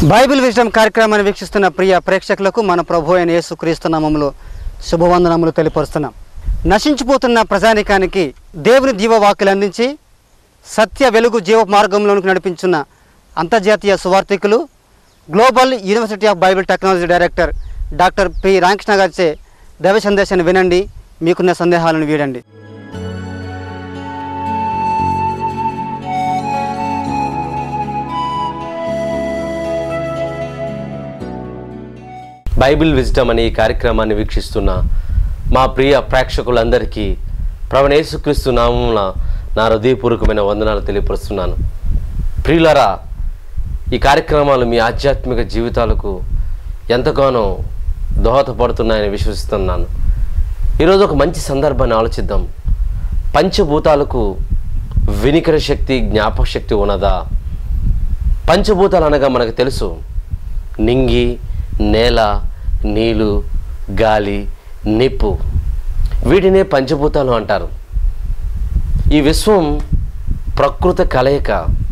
Bible విజడం కార్యక్రమాన్ని వీక్షిస్తున్న ప్రియ ప్రేక్షకులకు మన ప్రభు అయిన యేసుక్రీస్తు నామములో శుభవందనములు తెలియపరుస్తున్నాం నశించిపోతున్న ప్రజానికానికి దేవుని జీవవాకులు అందించి సత్య వెలుగు జీవ మార్గంలోనికి నడిపించున్న అంతర్జాతీయ సువార్థికులు global university of Bible technology director doctor P Ramakrishna గారిచే దైవ సందేశాన్ని వినండి మీకున్న సందేహాలను వీడండి బైబిల్ విజిటమ్ అనే ఈ కార్యక్రమాన్ని వీక్షిస్తున్న మా ప్రియ ప్రేక్షకులందరికీ ప్రవణేశుక్రీస్తు నామమున నా హృదయపూర్వకమైన వందనాలు తెలియపరుస్తున్నాను ప్రియులరా ఈ కార్యక్రమాలు మీ ఆధ్యాత్మిక జీవితాలకు ఎంతగానో దోహదపడుతున్నాయని విశ్వసిస్తున్నాను ఈరోజు ఒక మంచి సందర్భాన్ని ఆలోచిద్దాం పంచభూతాలకు వినికర శక్తి జ్ఞాపక శక్తి ఉన్నదా పంచభూతాలు అనగా మనకు తెలుసు నింగి నేల నీళ్ళు గాలి నిప్పు వీటినే పంచభూతాలు అంటారు ఈ విశ్వం ప్రకృతి కలయిక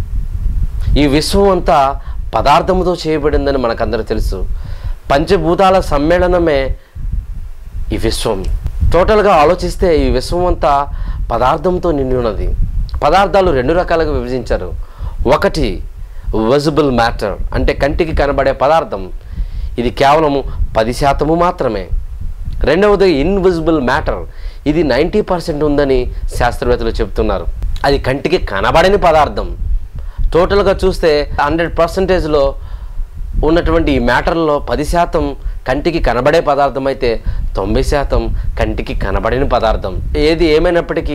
ఈ విశ్వం అంతా పదార్థముతో చేయబడిందని మనకందరూ తెలుసు పంచభూతాల సమ్మేళనమే ఈ విశ్వం టోటల్గా ఆలోచిస్తే ఈ విశ్వం అంతా పదార్థంతో నిండి ఉన్నది పదార్థాలు రెండు రకాలుగా విభజించారు ఒకటి విజిబుల్ మ్యాటర్ అంటే కంటికి కనబడే పదార్థం ఇది కేవలము పది శాతము మాత్రమే రెండవది ఇన్విజిబుల్ మ్యాటర్ ఇది నైంటీ పర్సెంట్ ఉందని శాస్త్రవేత్తలు చెప్తున్నారు అది కంటికి కనబడని పదార్థం టోటల్గా చూస్తే హండ్రెడ్ పర్సెంటేజ్లో ఉన్నటువంటి ఈ మ్యాటర్లో పది శాతం కంటికి కనబడే పదార్థం అయితే తొంభై శాతం కంటికి కనబడని పదార్థం ఏది ఏమైనప్పటికీ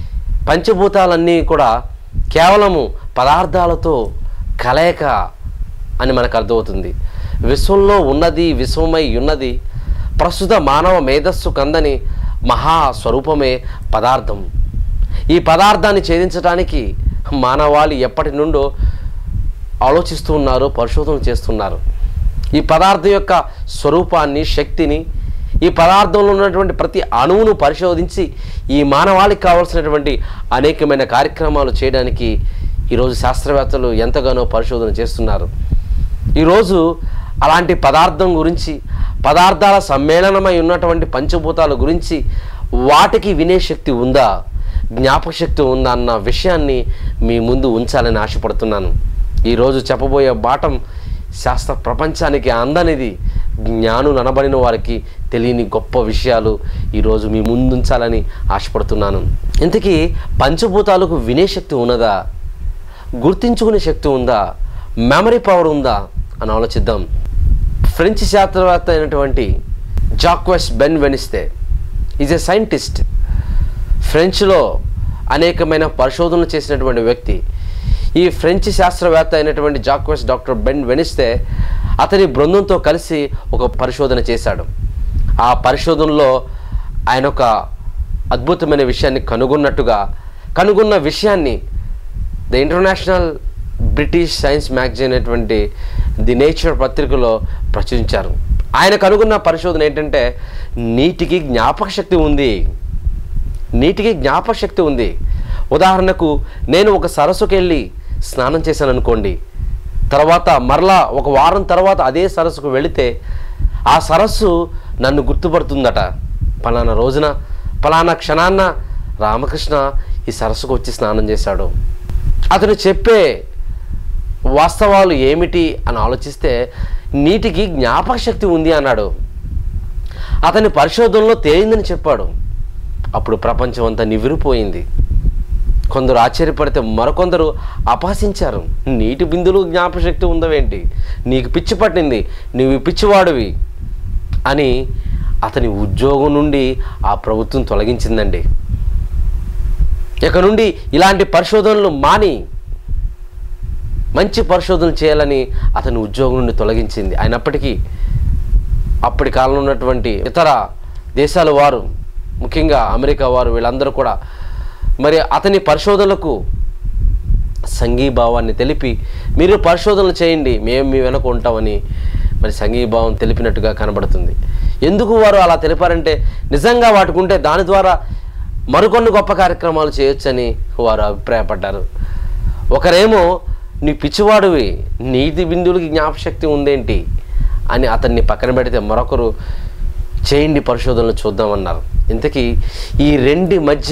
పంచభూతాలన్నీ కూడా కేవలము పదార్థాలతో కలయిక అని మనకు అర్థమవుతుంది విశ్వంలో ఉన్నది విశ్వమై ఉన్నది ప్రస్తుత మానవ మేధస్సు కందని మహాస్వరూపమే పదార్థం ఈ పదార్థాన్ని ఛేదించడానికి మానవాళి ఎప్పటి నుండో ఆలోచిస్తూ ఉన్నారు పరిశోధన చేస్తున్నారు ఈ పదార్థం యొక్క స్వరూపాన్ని శక్తిని ఈ పదార్థంలో ఉన్నటువంటి ప్రతి అణువును పరిశోధించి ఈ మానవాళికి కావాల్సినటువంటి అనేకమైన కార్యక్రమాలు చేయడానికి ఈరోజు శాస్త్రవేత్తలు ఎంతగానో పరిశోధన చేస్తున్నారు ఈరోజు అలాంటి పదార్థం గురించి పదార్థాల సమ్మేళనమై ఉన్నటువంటి పంచభూతాల గురించి వాటికి వినే శక్తి ఉందా జ్ఞాపక శక్తి ఉందా అన్న విషయాన్ని మీ ముందు ఉంచాలని ఆశపడుతున్నాను ఈరోజు చెప్పబోయే బాటం శాస్త్ర ప్రపంచానికి అందనిది జ్ఞానులు అనబడిన వారికి తెలియని గొప్ప విషయాలు ఈరోజు మీ ముందు ఉంచాలని ఆశపడుతున్నాను ఇంతకీ పంచభూతాలకు వినే శక్తి ఉన్నదా గుర్తించుకునే శక్తి ఉందా మెమరీ పవర్ ఉందా అని ఆలోచిద్దాం ఫ్రెంచ్ శాస్త్రవేత్త అయినటువంటి Jacques Benveniste is a scientist ఫ్రెంచ్లో అనేకమైన పరిశోధనలు చేసినటువంటి వ్యక్తి ఈ ఫ్రెంచ్ శాస్త్రవేత్త అయినటువంటి జాక్వెస్ డాక్టర్ బెన్ వెనిస్తే అతని బృందంతో కలిసి ఒక పరిశోధన చేశాడు ఆ పరిశోధనలో ఆయన ఒక అద్భుతమైన విషయాన్ని కనుగొన్నట్టుగా కనుగొన్న విషయాన్ని the international British science magazine అనేటువంటి ది నేచర్ పత్రికలో ప్రచురించారు ఆయన కనుగొన్న పరిశోధన ఏంటంటే నీటికి జ్ఞాపక శక్తి ఉంది నీటికి జ్ఞాపక శక్తి ఉంది ఉదాహరణకు నేను ఒక సరస్సుకి వెళ్ళి స్నానం చేశాను అనుకోండి తర్వాత మరలా ఒక వారం తర్వాత అదే సరస్సుకు వెళితే ఆ సరస్సు నన్ను గుర్తుపడుతుందట పలానా రోజున పలానా క్షణాన్న రామకృష్ణ ఈ సరస్సుకు వచ్చి స్నానం చేశాడు అతను చెప్పే వాస్తవాలు ఏమిటి అని ఆలోచిస్తే నీటికి జ్ఞాపక శక్తి ఉంది అన్నాడు అతని పరిశోధనలో తేలిందని చెప్పాడు అప్పుడు ప్రపంచం అంతా నివిరిపోయింది కొందరు ఆశ్చర్యపడితే మరికొందరు అపహసించారు నీటి బిందులు జ్ఞాపశక్తి ఉందవేంటి నీకు పిచ్చి పట్టింది నీవు పిచ్చివాడివి అని అతని ఉద్యోగం నుండి ఆ ప్రభుత్వం తొలగించిందండి ఇక నుండి ఇలాంటి పరిశోధనలు మాని మంచి పరిశోధనలు చేయాలని అతని ఉద్యోగం నుండి తొలగించింది అయినప్పటికీ అప్పటి కాలంలో ఉన్నటువంటి ఇతర దేశాల వారు ముఖ్యంగా అమెరికా వారు వీళ్ళందరూ కూడా మరి అతని పరిశోధనలకు సంఘీభావాన్ని తెలిపి మీరు పరిశోధనలు చేయండి మేము మీ వెనక ఉంటామని మరి సంఘీభావం తెలిపినట్టుగా కనబడుతుంది ఎందుకు వారు అలా తెలిపారంటే నిజంగా వాటికి ఉంటే దాని ద్వారా మరికొన్ని గొప్ప కార్యక్రమాలు చేయొచ్చని వారు అభిప్రాయపడ్డారు ఒకరేమో నీ పిచ్చివాడివి నీతి బిందువులకి జ్ఞాపశక్తి ఉందేంటి అని అతన్ని పక్కన పెడితే మరొకరు చేయండి పరిశోధనలు చూద్దామన్నారు ఇంతకీ ఈ రెండి మధ్య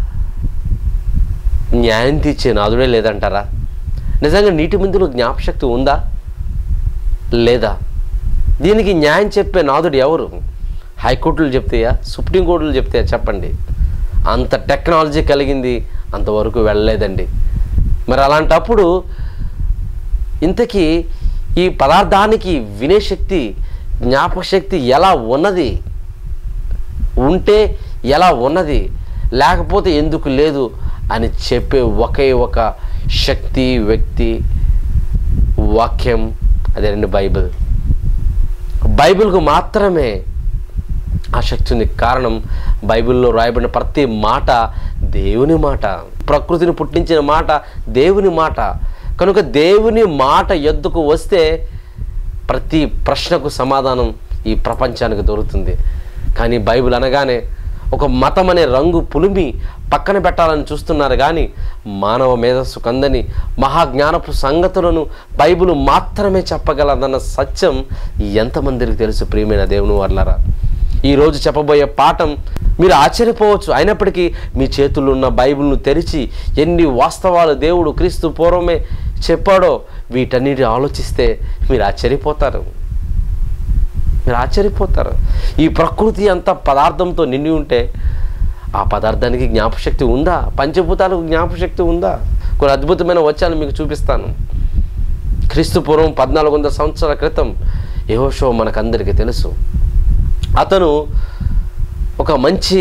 న్యాయం తీర్చే నాదుడే లేదంటారా నిజంగా నీటి బిందువులు జ్ఞాపశక్తి ఉందా లేదా దీనికి న్యాయం చెప్పే నాదుడు ఎవరు హైకోర్టులు చెప్తాయా సుప్రీంకోర్టులు చెప్తాయా చెప్పండి అంత టెక్నాలజీ కలిగింది అంతవరకు వెళ్ళలేదండి మరి అలాంటప్పుడు ఇంతకీ ఈ పదార్థానికి వినే శక్తి జ్ఞాపక శక్తి ఎలా ఉన్నది ఉంటే ఎలా ఉన్నది లేకపోతే ఎందుకు లేదు అని చెప్పే ఒకే ఒక శక్తి వ్యక్తి వాక్యం అదే రెండు బైబిల్ బైబిల్కు మాత్రమే ఆ శక్తి ఉంది కారణం బైబిల్లో రాయబడిన ప్రతి మాట దేవుని మాట ప్రకృతిని పుట్టించిన మాట దేవుని మాట కనుక దేవుని మాట ఎద్దుకు వస్తే ప్రతి ప్రశ్నకు సమాధానం ఈ ప్రపంచానికి దొరుకుతుంది కానీ బైబిల్ అనగానే ఒక మతం అనే రంగు పులిమి పక్కన పెట్టాలని చూస్తున్నారు కానీ మానవ మేధస్సు కందని మహాజ్ఞానపు సంగతులను బైబిల్ మాత్రమే చెప్పగలదన్న సత్యం ఎంతమందికి తెలుసు ప్రియమైన దేవుని వర్లరా ఈరోజు చెప్పబోయే పాఠం మీరు ఆశ్చర్యపోవచ్చు అయినప్పటికీ మీ చేతుల్లో ఉన్న బైబిల్ను తెరిచి ఎన్ని వాస్తవాలు దేవుడు క్రీస్తు పూర్వమే చెప్పాడో వీటన్నిటి ఆలోచిస్తే మీరు ఆశ్చర్యపోతారు మీరు ఆశ్చర్యపోతారు ఈ ప్రకృతి అంత పదార్థంతో నిండి ఉంటే ఆ పదార్థానికి జ్ఞాపశక్తి ఉందా పంచభూతాలకు జ్ఞాపశక్తి ఉందా కొన్ని అద్భుతమైన వచ్చాను మీకు చూపిస్తాను క్రీస్తు పూర్వం పద్నాలుగు వందల సంవత్సరాల క్రితం యహోషో మనకందరికీ తెలుసు అతను ఒక మంచి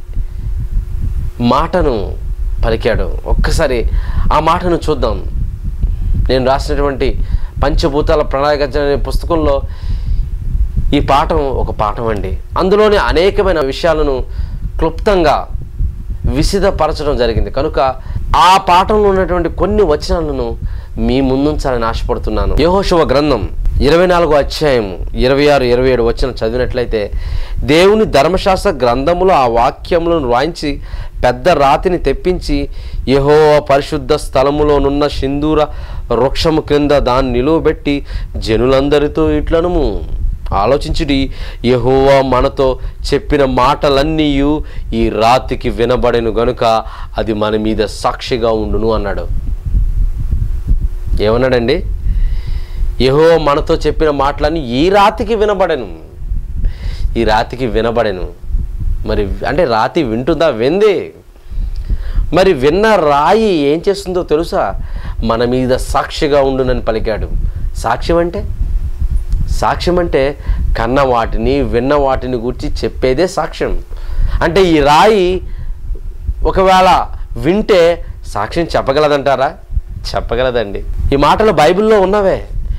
మాటను పలికాడు ఒక్కసారి ఆ మాటను చూద్దాం నేను రాసినటువంటి పంచభూతాల ప్రణాళిక అనే పుస్తకంలో ఈ పాఠం ఒక పాఠం అండి అందులోని అనేకమైన విషయాలను క్లుప్తంగా విసిదపరచడం జరిగింది కనుక ఆ పాఠంలో ఉన్నటువంటి కొన్ని వచనాలను మీ ముందుంచాలని ఆశపడుతున్నాను యహోశవ గ్రంథం ఇరవై నాలుగో అధ్యాయం ఇరవై ఆరు ఇరవై ఏడు వచ్చిన చదివినట్లయితే దేవుని ధర్మశాస్త్ర గ్రంథములో ఆ వాక్యములను రాయించి పెద్ద రాతిని తెప్పించి యహో పరిశుద్ధ స్థలములోనున్న సింధూర వృక్షము క్రింద దాన్ని నిలువబెట్టి జనులందరితో ఇట్లనుము ఆలోచించుడి యహోవా మనతో చెప్పిన మాటలన్నీ ఈ రాతికి వినబడెను గనుక అది మన మీద సాక్షిగా ఉండును అన్నాడు ఏమన్నాడండి యహో మనతో చెప్పిన మాటలన్నీ ఈ రాతికి వినబడెను ఈ రాతికి వినబడెను మరి అంటే రాతి వింటుందా వింది మరి విన్న రాయి ఏం చేస్తుందో తెలుసా మన మీద సాక్షిగా ఉండునని పలికాడు సాక్ష్యం అంటే సాక్ష్యం అంటే కన్న వాటిని విన్న వాటిని గురించి చెప్పేదే సాక్ష్యం అంటే ఈ రాయి ఒకవేళ వింటే సాక్ష్యం చెప్పగలదంటారా చెప్పగలదండి ఈ మాటలు బైబిల్లో ఉన్నవే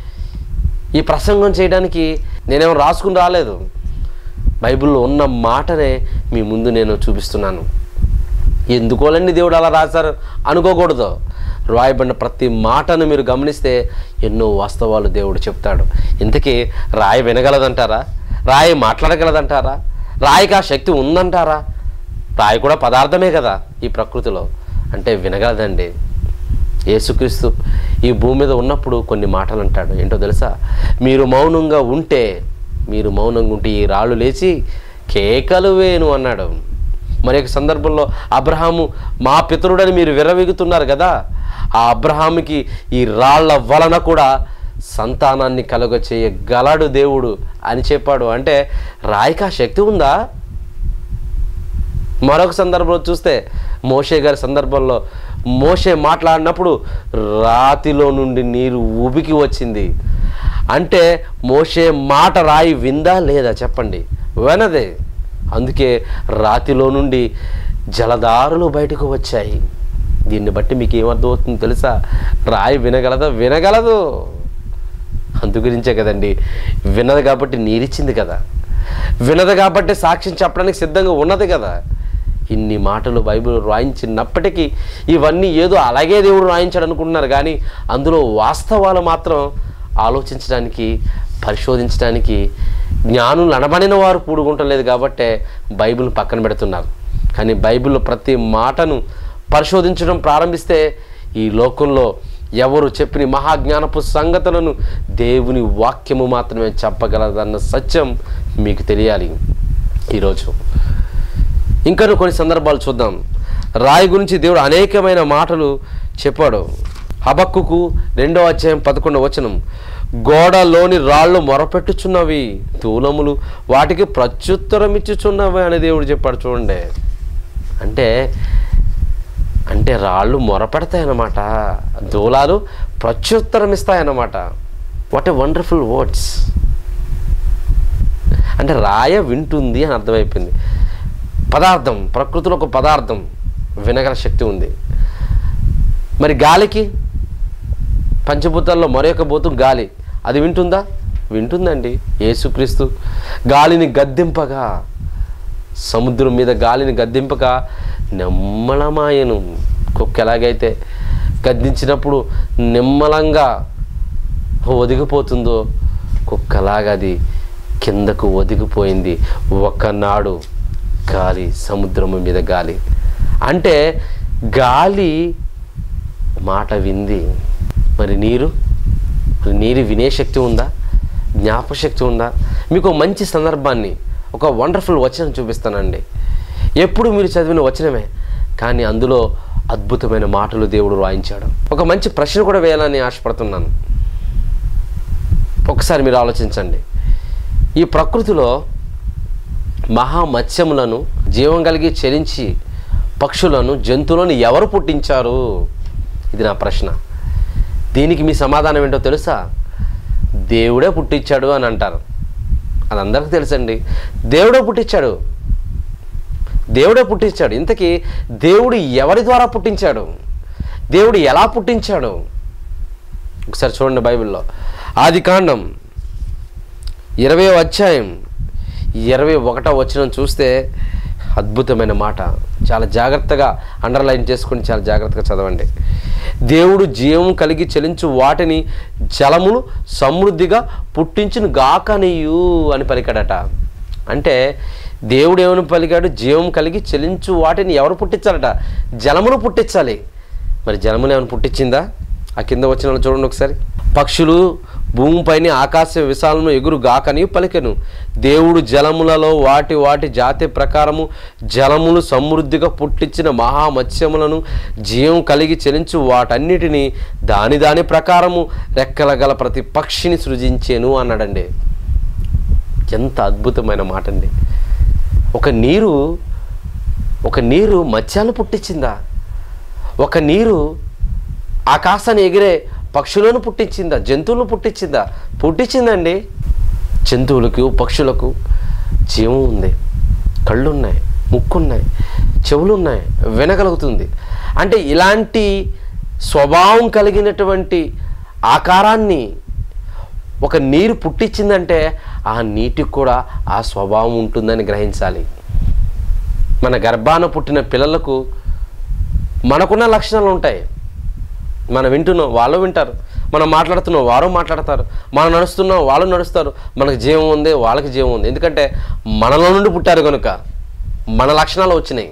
ఈ ప్రసంగం చేయడానికి నేనేమో రాసుకుని రాలేదు బైబిల్లో ఉన్న మాటనే మీ ముందు నేను చూపిస్తున్నాను ఎందుకోలండి దేవుడు అలా రాశారు అనుకోకూడదు రాయబడిన ప్రతి మాటను మీరు గమనిస్తే ఎన్నో వాస్తవాలు దేవుడు చెప్తాడు ఇంతకీ రాయి వినగలదంటారా రాయి మాట్లాడగలదంటారా రాయికి ఆ శక్తి ఉందంటారా రాయి కూడా పదార్థమే కదా ఈ ప్రకృతిలో అంటే వినగలదండి యేసుక్రీస్తు ఈ భూమి మీద ఉన్నప్పుడు కొన్ని మాటలు అంటాడు ఏంటో తెలుసా మీరు మౌనంగా ఉంటే మీరు మౌనంగా ఉంటే ఈ రాళ్ళు లేచి కేకలు వేను అన్నాడు మరి ఒక సందర్భంలో అబ్రహాము మా పితరుడని మీరు విర్రవీగుతున్నారు కదా ఆ అబ్రహాముకి ఈ రాళ్ల వలన కూడా సంతానాన్ని కలుగ చేయగలడు దేవుడు అని చెప్పాడు అంటే రాయికి ఆ శక్తి ఉందా మరొక సందర్భంలో చూస్తే మోషే గారి సందర్భంలో మోషే మాట్లాడినప్పుడు రాతిలో నుండి నీరు ఉబికి వచ్చింది అంటే మోషే మాట రాయి విందా లేదా చెప్పండి వినదే అందుకే రాతిలో నుండి జలధారులు బయటకు వచ్చాయి దీన్ని బట్టి మీకు ఏమర్థమవుతుందో తెలుసా రాయి వినగలదా వినగలదు అందుగురించే కదండి వినదు కాబట్టి నీరిచ్చింది కదా వినదు కాబట్టి సాక్ష్యం చెప్పడానికి సిద్ధంగా ఉన్నది కదా ఇన్ని మాటలు బైబిల్ రాయించినప్పటికీ ఇవన్నీ ఏదో అలాగే దేవుడు రాయించాడు అనుకుంటున్నారు కానీ అందులో వాస్తవాలు మాత్రం ఆలోచించడానికి పరిశోధించడానికి జ్ఞానులు అనబడిన వారు కూడుకుంటలేదు కాబట్టే బైబిల్ పక్కన పెడుతున్నారు కానీ బైబిల్లో ప్రతి మాటను పరిశోధించడం ప్రారంభిస్తే ఈ లోకంలో ఎవరు చెప్పిన ఈ మహాజ్ఞానపు సంగతులను దేవుని వాక్యము మాత్రమే చెప్పగలదన్న సత్యం మీకు తెలియాలి ఈరోజు ఇంకా కొన్ని సందర్భాలు చూద్దాం రాయి గురించి దేవుడు అనేకమైన మాటలు చెప్పాడు హబక్కుకు రెండో అధ్యాయం పదకొండవ వచనం గోడలోని రాళ్ళు మొరపెట్టుచున్నవి తూలములు వాటికి ప్రత్యుత్తరం ఇచ్చుచున్నవి అని దేవుడు చెప్పాడు చూడండి అంటే అంటే రాళ్ళు మొరపెడతాయన్నమాట దూలాలు ప్రత్యుత్తరం ఇస్తాయన్నమాట వాట్ ఏ వండర్ఫుల్ వర్డ్స్ అంటే రాయ వింటుంది అని అర్థమైపోయింది పదార్థం ప్రకృతిలో ఒక పదార్థం వినగల శక్తి ఉంది మరి గాలికి పంచభూతాల్లో మరొక భూతం గాలి అది వింటుందా వింటుందండి యేసుక్రీస్తు గాలిని గద్దింపగా సముద్రం మీద గాలిని గద్దింపగా నిమ్మలమాయను కుక్క ఎలాగైతే గద్దించినప్పుడు నిమ్మలంగా ఒదిగిపోతుందో కుక్కలాగా అది కిందకు ఒదిగిపోయింది ఒకనాడు గాలి సముద్రము మీద గాలి అంటే గాలి మాట వింది మరి నీరు మరి నీరు వినే శక్తి ఉందా జ్ఞాపశక్తి ఉందా మీకు ఒక మంచి సందర్భాన్ని ఒక వండర్ఫుల్ వచనం చూపిస్తానండి ఎప్పుడు మీరు చదివిన వచనమే కానీ అందులో అద్భుతమైన మాటలు దేవుడు రాయించాడు ఒక మంచి ప్రశ్న కూడా వేయాలని ఆశపడుతున్నాను ఒకసారి మీరు ఆలోచించండి ఈ ప్రకృతిలో మహామత్స్యములను జీవం కలిగి చెలించి పక్షులను జంతువులను ఎవరు పుట్టించారు ఇది నా ప్రశ్న దీనికి మీ సమాధానం ఏంటో తెలుసా దేవుడే పుట్టించాడు అని అంటారు అది అందరికీ తెలుసండి దేవుడే పుట్టించాడు దేవుడే పుట్టించాడు ఇంతకీ దేవుడు ఎవరి ద్వారా పుట్టించాడు దేవుడు ఎలా పుట్టించాడు ఒకసారి చూడండి బైబిల్లో ఆది కాండం ఇరవై అధ్యాయం ఇరవై ఒకటో వచనం చూస్తే అద్భుతమైన మాట చాలా జాగ్రత్తగా అండర్లైన్ చేసుకుని చాలా జాగ్రత్తగా చదవండి దేవుడు జీవం కలిగి చెలించు వాటిని జలములు సమృద్ధిగా పుట్టించును గాకనియు అని పలికాడట అంటే దేవుడు ఏమని పలికాడు జీవం కలిగి చెలించు వాటిని ఎవరు పుట్టించాలట జలములు పుట్టించాలి మరి జలములు ఏమైనా పుట్టించిందా ఆ కింద వచ్చిన వాళ్ళు చూడండి ఒకసారి పక్షులు భూమిపైన ఆకాశ విశాలము ఎగురు గాకని పలికెను దేవుడు జలములలో వాటి వాటి జాతి ప్రకారము జలములు సమృద్ధిగా పుట్టించిన మహామత్స్యములను జీవం కలిగి చెలించు వాటన్నిటిని దాని దాని ప్రకారము రెక్కల గల ప్రతి పక్షిని సృజించేను అన్నాడండి ఎంత అద్భుతమైన మాట అండి ఒక నీరు ఒక నీరు మత్స్యాలు పుట్టించిందా ఒక నీరు ఆకాశాన్ని ఎగిరే పక్షులను పుట్టించిందా జంతువులను పుట్టించిందా పుట్టించిందండి జంతువులకు పక్షులకు జీవం ఉంది కళ్ళు ఉన్నాయి ముక్కు ఉన్నాయి చెవులు ఉన్నాయి వినగలుగుతుంది అంటే ఇలాంటి స్వభావం కలిగినటువంటి ఆకారాన్ని ఒక నీరు పుట్టించిందంటే ఆ నీటికి కూడా ఆ స్వభావం ఉంటుందని గ్రహించాలి మన గర్భాన పుట్టిన పిల్లలకు మనకున్న లక్షణాలు ఉంటాయి మనం వింటున్నాం వాళ్ళు వింటారు మనం మాట్లాడుతున్నాం వారు మాట్లాడతారు మనం నడుస్తున్నాం వాళ్ళు నడుస్తారు మనకు జీవం ఉంది వాళ్ళకి జీవం ఉంది ఎందుకంటే మనలో నుండి పుట్టారు కనుక మన లక్షణాలు వచ్చినాయి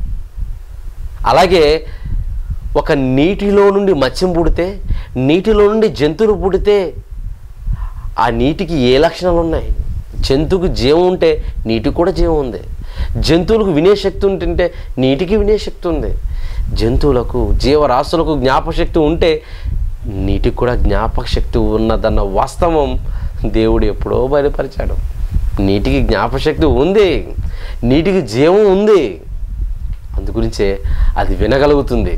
అలాగే ఒక నీటిలో నుండి మత్స్యం పుడితే నీటిలో నుండి జంతువులు పుడితే ఆ నీటికి ఏ లక్షణాలు ఉన్నాయి జంతువుకు జీవం ఉంటే నీటికి కూడా జీవం ఉంది జంతువులకు వినే శక్తి ఉంటుంటే నీటికి వినే శక్తి ఉంది జంతువులకు జీవరాశులకు జ్ఞాపశక్తి ఉంటే నీటికి కూడా జ్ఞాపక శక్తి ఉన్నదన్న వాస్తవం దేవుడు ఎప్పుడో బయలుపరిచాడు నీటికి జ్ఞాపశక్తి ఉంది నీటికి జీవం ఉంది అందుగురించే అది వినగలుగుతుంది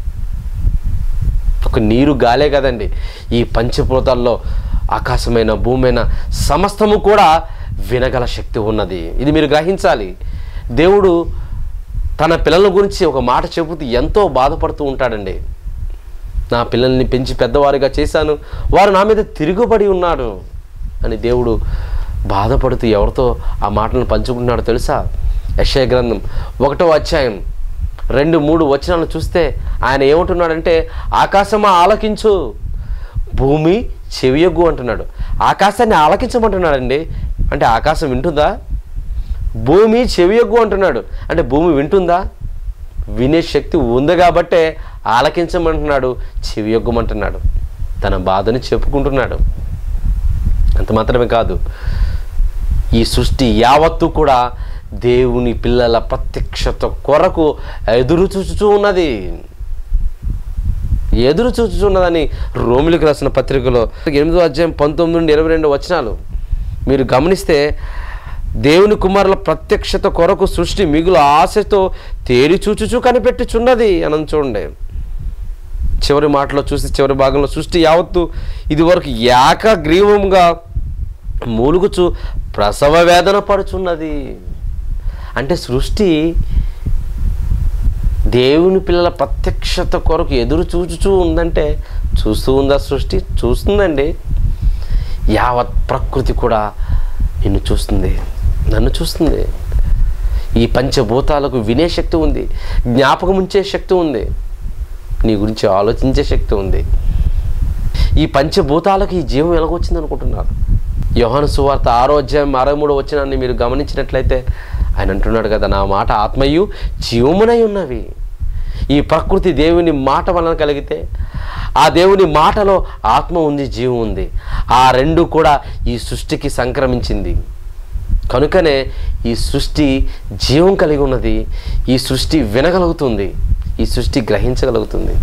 ఒక నీరు గాలే కదండి ఈ పంచభూతాల్లో ఆకాశమైన భూమైన సమస్తము కూడా వినగల శక్తి ఉన్నది ఇది మీరు గ్రహించాలి దేవుడు తన పిల్లల గురించి ఒక మాట చెబుతూ ఎంతో బాధపడుతూ ఉంటాడండి నా పిల్లల్ని పెంచి పెద్దవారిగా చేశాను వారు నా మీద తిరుగుబడి ఉన్నాడు అని దేవుడు బాధపడుతూ ఎవరితో ఆ మాటలను పంచుకుంటున్నాడో తెలుసా యశయ గ్రంథం ఒకటో అధ్యాయం రెండు మూడు వచనాలు చూస్తే ఆయన ఏమంటున్నాడంటే ఆకాశమా ఆలకించు భూమి చెవియొగ్గు అంటున్నాడు ఆకాశాన్ని ఆలకించమంటున్నాడండి అంటే ఆకాశం వింటుందా భూమి చెవియొగ్గు అంటున్నాడు అంటే భూమి వింటుందా వినే శక్తి ఉంది కాబట్టే ఆలకించమంటున్నాడు చెవి యొగ్గమంటున్నాడు తన బాధని చెప్పుకుంటున్నాడు అంత మాత్రమే కాదు ఈ సృష్టి యావత్తు కూడా దేవుని పిల్లల ప్రత్యక్షత కొరకు ఎదురు చూచుచూ ఉన్నది ఎదురు చూచుచున్నదని రోమిలకు రాసిన పత్రికలో ఎనిమిదో అధ్యాయం పంతొమ్మిది నుండి ఇరవై రెండు వచనాలు మీరు గమనిస్తే దేవుని కుమారుల ప్రత్యక్షత కొరకు సృష్టి మిగులు ఆశతో తేరి చూచుచూ కనిపెట్టుచున్నది అని చూడండి చివరి మాటలో చూసి చివరి భాగంలో సృష్టి యావత్తు ఇది వరకు ఏకగ్రీవంగా మూలుగుచు ప్రసవ వేదన పడుచున్నది అంటే సృష్టి దేవుని పిల్లల ప్రత్యక్షత కొరకు ఎదురు చూచుచూ ఉందంటే చూస్తూ ఉందా సృష్టి చూస్తుందండి యావత్ ప్రకృతి కూడా నిన్ను చూస్తుంది నన్ను చూస్తుంది ఈ పంచభూతాలకు వినే శక్తి ఉంది జ్ఞాపకం ఉంచే శక్తి ఉంది నీ గురించి ఆలోచించే శక్తి ఉంది ఈ పంచభూతాలకు ఈ జీవం ఎలాగొచ్చింది అనుకుంటున్నారు యోహాను సువార్త ఆరో అధ్యాయం అరవై మూడు వచ్చినాన్ని మీరు గమనించినట్లయితే ఆయన అంటున్నాడు కదా నా మాట ఆత్మయు జీవమునై ఉన్నవి ఈ ప్రకృతి దేవుని మాట వలన కలిగితే ఆ దేవుని మాటలో ఆత్మ ఉంది జీవం ఉంది ఆ రెండు కూడా ఈ సృష్టికి సంక్రమించింది కనుకనే ఈ సృష్టి జీవం కలిగి ఉన్నది ఈ సృష్టి వినగలుగుతుంది ఈ సృష్టి గ్రహించగలుగుతుంది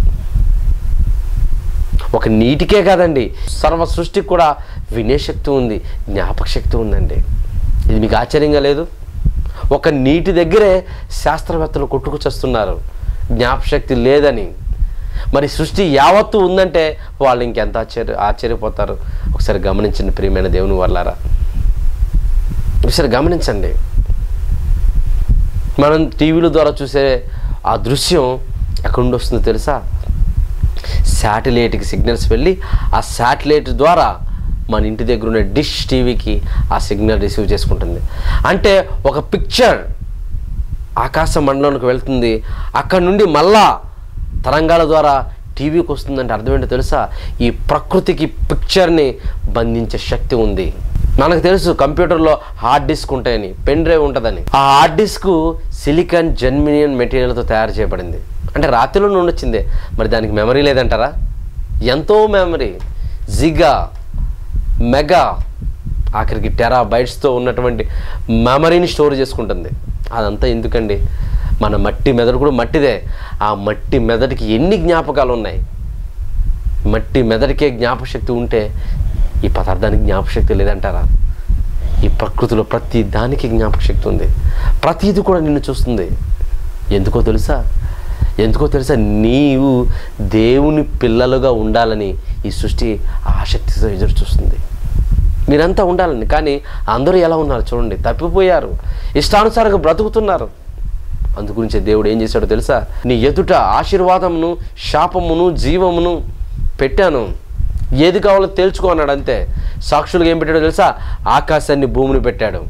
ఒక నీటికే కాదండి సర్వ సృష్టికి కూడా వినే శక్తి ఉంది జ్ఞాపక శక్తి ఉందండి ఇది మీకు ఆశ్చర్యంగా లేదు ఒక నీటి దగ్గరే శాస్త్రవేత్తలు కొట్టుకుచస్తున్నారు జ్ఞాపశక్తి లేదని మరి సృష్టి యావత్తు ఉందంటే వాళ్ళు ఇంకెంత ఆశ్చర్య ఆశ్చర్యపోతారు ఒకసారి గమనించండి ప్రియమైన దేవుని వాళ్ళారా ఒకసారి గమనించండి మనం టీవీల ద్వారా చూసే ఆ దృశ్యం ఎక్కడి నుండి వస్తుందో తెలుసా శాటిలైట్కి సిగ్నల్స్ వెళ్ళి ఆ శాటిలైట్ ద్వారా మన ఇంటి దగ్గర ఉన్న డిష్ టీవీకి ఆ సిగ్నల్ రిసీవ్ చేసుకుంటుంది అంటే ఒక పిక్చర్ ఆకాశ మండలంలోకి వెళ్తుంది అక్కడ నుండి మళ్ళా తరంగాల ద్వారా టీవీకి వస్తుందంటే అర్థం ఏంటో తెలుసా ఈ ప్రకృతికి పిక్చర్ని బంధించే శక్తి ఉంది మనకు తెలుసు కంప్యూటర్లో హార్డ్ డిస్క్ ఉంటాయని పెన్ డ్రైవ్ ఉంటుందని ఆ హార్డ్ డిస్క్ సిలికాన్ జర్మినియన్ మెటీరియల్తో తయారు చేయబడింది అంటే రాత్రిలో నుండి వచ్చిందే మరి దానికి మెమరీ లేదంటారా ఎంతో మెమరీ జిగా మెగా ఆఖరికి టెరా బైట్స్తో ఉన్నటువంటి మెమరీని స్టోర్ చేసుకుంటుంది అదంతా ఎందుకండి మన మట్టి మెదడు కూడా మట్టిదే ఆ మట్టి మెదడుకి ఎన్ని జ్ఞాపకాలు ఉన్నాయి మట్టి మెదడుకే జ్ఞాపశక్తి ఉంటే ఈ పదార్థానికి జ్ఞాపశక్తి లేదంటారా ఈ ప్రకృతిలో ప్రతి దానికి జ్ఞాపకశక్తి ఉంది ప్రతిది కూడా నిన్ను చూస్తుంది ఎందుకో తెలుసా ఎందుకో తెలుసా నీవు దేవుని పిల్లలుగా ఉండాలని ఈ సృష్టి ఆసక్తితో ఎదురు చూస్తుంది మీరంతా ఉండాలని కానీ అందరూ ఎలా ఉన్నారు చూడండి తప్పిపోయారు ఇష్టానుసారంగా బ్రతుకుతున్నారు అందుగురించి దేవుడు ఏం చేశాడో తెలుసా నీ ఎదుట ఆశీర్వాదమును శాపమును జీవమును పెట్టాను ఏది కావాలో తేల్చుకో అన్నాడు అంతే సాక్షులుగా ఏం పెట్టాడో తెలుసా ఆకాశాన్ని భూమిని పెట్టాడు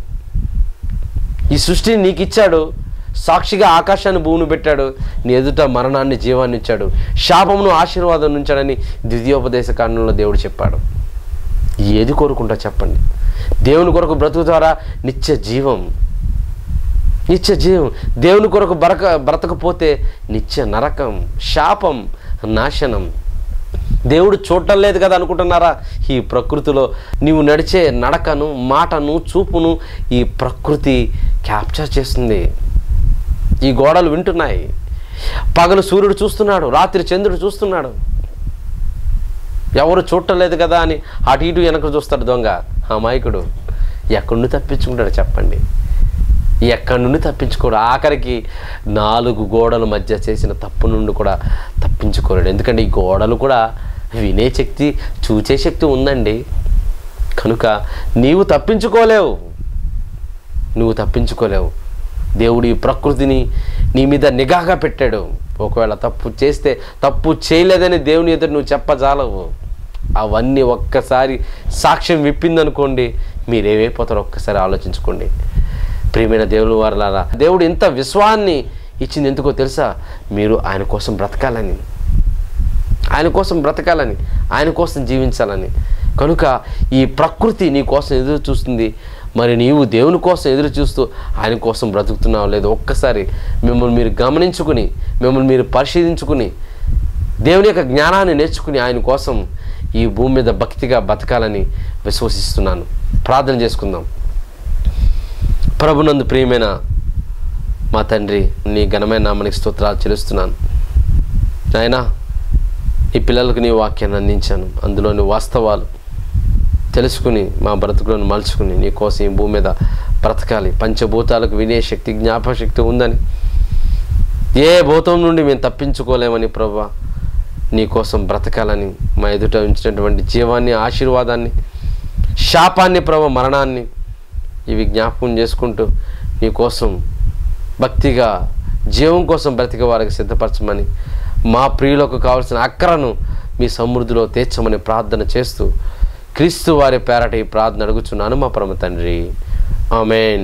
ఈ సృష్టిని నీకు ఇచ్చాడు సాక్షిగా ఆకాశాన్ని భూమిని పెట్టాడు నీ ఎదుట మరణాన్ని జీవాన్ని ఇచ్చాడు శాపమును ఆశీర్వాదం ఉంచాడని ద్వితీయోపదేశ కాండంలో దేవుడు చెప్పాడు ఏది కోరుకుంటా చెప్పండి దేవుని కొరకు బ్రతుకు ద్వారా నిత్య జీవం నిత్య జీవం దేవుని కొరకు బ్రక బ్రతకపోతే నిత్య నరకం శాపం నాశనం దేవుడు చూడటం లేదు కదా అనుకుంటున్నారా ఈ ప్రకృతిలో నీవు నడిచే నడకను మాటను చూపును ఈ ప్రకృతి క్యాప్చర్ చేస్తుంది ఈ గోడలు వింటున్నాయి పగలు సూర్యుడు చూస్తున్నాడు రాత్రి చంద్రుడు చూస్తున్నాడు ఎవరు చూడటం లేదు కదా అని అటు ఇటు వెనక చూస్తాడు దొంగ ఆ మాయకుడు ఎక్కడి నుండి తప్పించుకుంటాడు చెప్పండి ఎక్కడి నుండి తప్పించుకోడు ఆఖరికి నాలుగు గోడల మధ్య చేసిన తప్పు నుండి కూడా తప్పించుకోలేడు ఎందుకంటే ఈ గోడలు కూడా వినే శక్తి చూచే శక్తి ఉందండి కనుక నీవు తప్పించుకోలేవు నువ్వు తప్పించుకోలేవు దేవుడు ఈ ప్రకృతిని నీ మీద నిఘాగా పెట్టాడు ఒకవేళ తప్పు చేస్తే తప్పు చేయలేదని దేవుని ఎదురు నువ్వు చెప్పజాలవు అవన్నీ ఒక్కసారి సాక్ష్యం విప్పిందనుకోండి మీరేమైపోతారో ఒక్కసారి ఆలోచించుకోండి ప్రియమైన దేవుని వారలారా దేవుడు ఇంత విశ్వాన్ని ఇచ్చింది ఎందుకో తెలుసా మీరు ఆయన కోసం బ్రతకాలని ఆయన కోసం బ్రతకాలని ఆయన కోసం జీవించాలని కనుక ఈ ప్రకృతి నీ కోసం ఎదురు చూస్తుంది మరి నీవు దేవుని కోసం ఎదురు చూస్తూ ఆయన కోసం బ్రతుకుతున్నావు లేదు ఒక్కసారి మిమ్మల్ని మీరు గమనించుకుని మిమ్మల్ని మీరు పరిశీలించుకుని దేవుని యొక్క జ్ఞానాన్ని నేర్చుకుని ఆయన కోసం ఈ భూమి మీద భక్తిగా బతకాలని విశ్వసిస్తున్నాను ప్రార్థన చేసుకుందాం ప్రభునందు ప్రియమైన మా తండ్రి నీ ఘనమైన నామనికి స్తోత్రాలు చెల్లిస్తున్నాను నాయనా ఈ పిల్లలకు నీ వాక్యాన్ని అందించాను అందులోని వాస్తవాలు తెలుసుకుని మా బ్రతుకులను మలుచుకుని నీ కోసం ఈ భూమి మీద బ్రతకాలి పంచభూతాలకు వినే శక్తి జ్ఞాపశక్తి ఉందని ఏ భూతం నుండి మేము తప్పించుకోలేమని ప్రభా నీ కోసం బ్రతకాలని మా ఎదుట ఉంచినటువంటి జీవాన్ని ఆశీర్వాదాన్ని శాపాన్ని ప్రభ మరణాన్ని ఇవి జ్ఞాపకం చేసుకుంటూ నీ కోసం భక్తిగా జీవం కోసం బ్రతికే వారికి సిద్ధపరచమని మా ప్రియులకు కావలసిన అక్కరను మీ సమృద్ధిలో తీర్చమని ప్రార్థన చేస్తూ క్రీస్తు వారి పేరట ఈ ప్రార్థన అడుగుచున్నాను మా పరమ తండ్రి ఆమెన్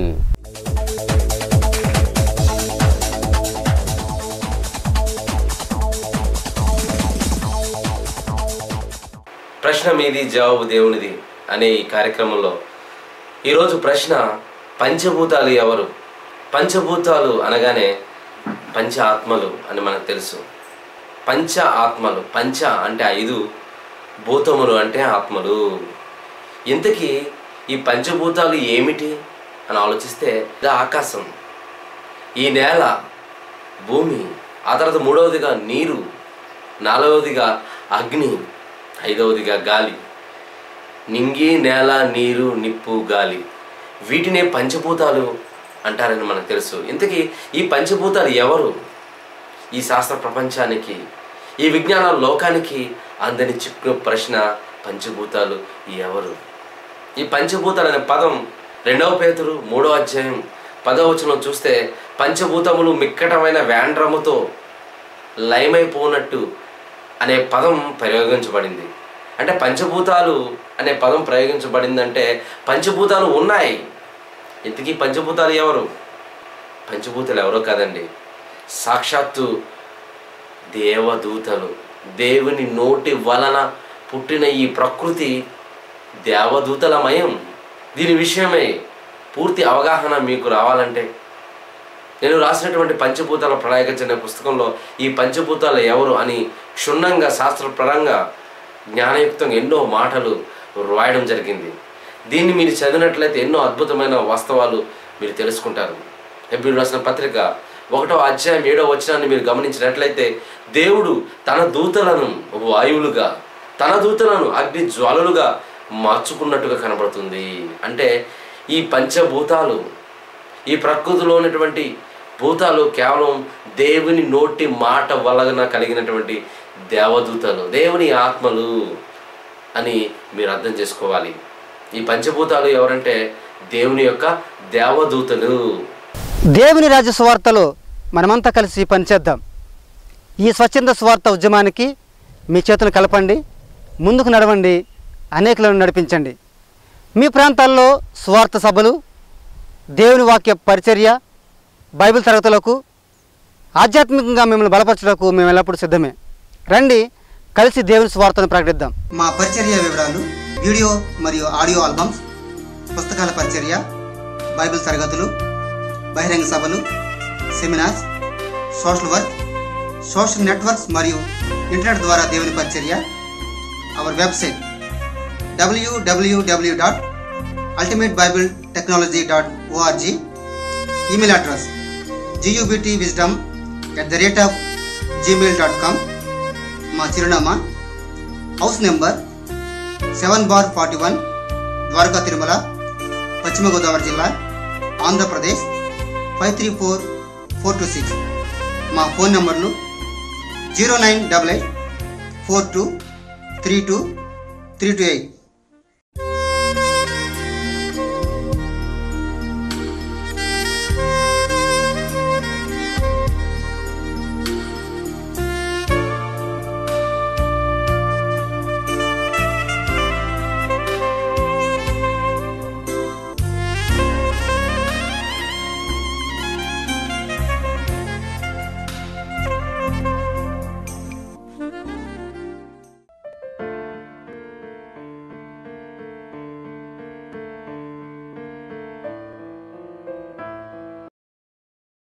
ప్రశ్న మీది జవాబు దేవునిది అనే ఈ కార్యక్రమంలో ఈరోజు ప్రశ్న పంచభూతాలు ఎవరు పంచభూతాలు అనగానే పంచ ఆత్మలు అని మనకు తెలుసు పంచ ఆత్మలు పంచ అంటే ఐదు భూతములు అంటే ఆత్మలు ఇంతకీ ఈ పంచభూతాలు ఏమిటి అని ఆలోచిస్తే ఇది ఆకాశం ఈ నేల భూమి ఆ తర్వాత మూడవదిగా నీరు నాలుగవదిగా అగ్ని ఐదవదిగా గాలి నింగి నేల నీరు నిప్పు గాలి వీటినే పంచభూతాలు అంటారని మనకు తెలుసు ఇంతకీ ఈ పంచభూతాలు ఎవరు ఈ శాస్త్ర ప్రపంచానికి ఈ విజ్ఞాన లోకానికి అందని చిక్కు ప్రశ్న పంచభూతాలు ఎవరు ఈ పంచభూతాలు అనే పదం రెండవ పేతురు మూడవ అధ్యాయం పదవ వచనం చూస్తే పంచభూతములు మిక్కటమైన వ్యాండ్రముతో లయమైపోనట్టు అనే పదం ప్రయోగించబడింది అంటే పంచభూతాలు అనే పదం ప్రయోగించబడిందంటే పంచభూతాలు ఉన్నాయి ఇంతకీ పంచభూతాలు ఎవరు పంచభూతాలు ఎవరో కాదండి సాక్షాత్తు దేవదూతలు దేవుని నోటి వలన పుట్టిన ఈ ప్రకృతి దేవదూతలమయం దీని విషయమై పూర్తి అవగాహన మీకు రావాలంటే నేను రాసినటువంటి పంచభూతాల ప్రణాళిక పుస్తకంలో ఈ పంచభూతాలు ఎవరు అని క్షుణ్ణంగా శాస్త్రపరంగా జ్ఞానయుక్తంగా ఎన్నో మాటలు రాయడం జరిగింది దీన్ని మీరు చదివినట్లయితే ఎన్నో అద్భుతమైన వాస్తవాలు మీరు తెలుసుకుంటారు ఎప్పుడు రాసిన పత్రిక ఒకటో అధ్యాయం ఏడో వచనాన్ని మీరు గమనించినట్లయితే దేవుడు తన దూతలను వాయువులుగా తన దూతలను అగ్ని జ్వాలలుగా మార్చుకున్నట్టుగా కనబడుతుంది అంటే ఈ పంచభూతాలు ఈ ప్రకృతిలో ఉన్నటువంటి భూతాలు కేవలం దేవుని నోటి మాట వలన కలిగినటువంటి దేవదూతలు దేవుని ఆత్మలు అని మీరు అర్థం చేసుకోవాలి ఈ పంచభూతాలు ఎవరంటే దేవుని యొక్క దేవదూతలు దేవుని రాజ్య సువార్తలో మనమంతా కలిసి పనిచేద్దాం ఈ స్వచ్ఛంద సువార్త ఉద్యమానికి మీ చేతులు కలపండి ముందుకు నడవండి అనేకులను నడిపించండి మీ ప్రాంతాల్లో సువార్త సభలు దేవుని వాక్య పరిచర్య బైబిల్ తరగతులకు ఆధ్యాత్మికంగా మిమ్మల్ని బలపరచడానికి మేము ఎల్లప్పుడూ సిద్ధమే రండి కలిసి దేవుని స్వార్థను ప్రకటిద్దాం మా పరిచర్య వివరాలు వీడియో మరియు ఆడియో ఆల్బమ్స్ పుస్తకాల పరిచర్య బైబిల్ తరగతులు బహిరంగ సభలు seminars social work social networks మరియు ఇంటర్నెట్ ద్వారా దేవుని పరిచర్య అవర్ వెబ్సైట్ డబ్ల్యూడబ్ల్యూడబ్ల్యూ dot ultimate Bible technology dot org email address GUBT wisdom at the rate of Gmail dot com మా చిరునామా house number seven bar forty one Dwaraka Tirumala పశ్చిమ గోదావరి జిల్లా Andhra Pradesh five three four four two six మా phone నెంబర్లు zero nine double eight four two three two three two eight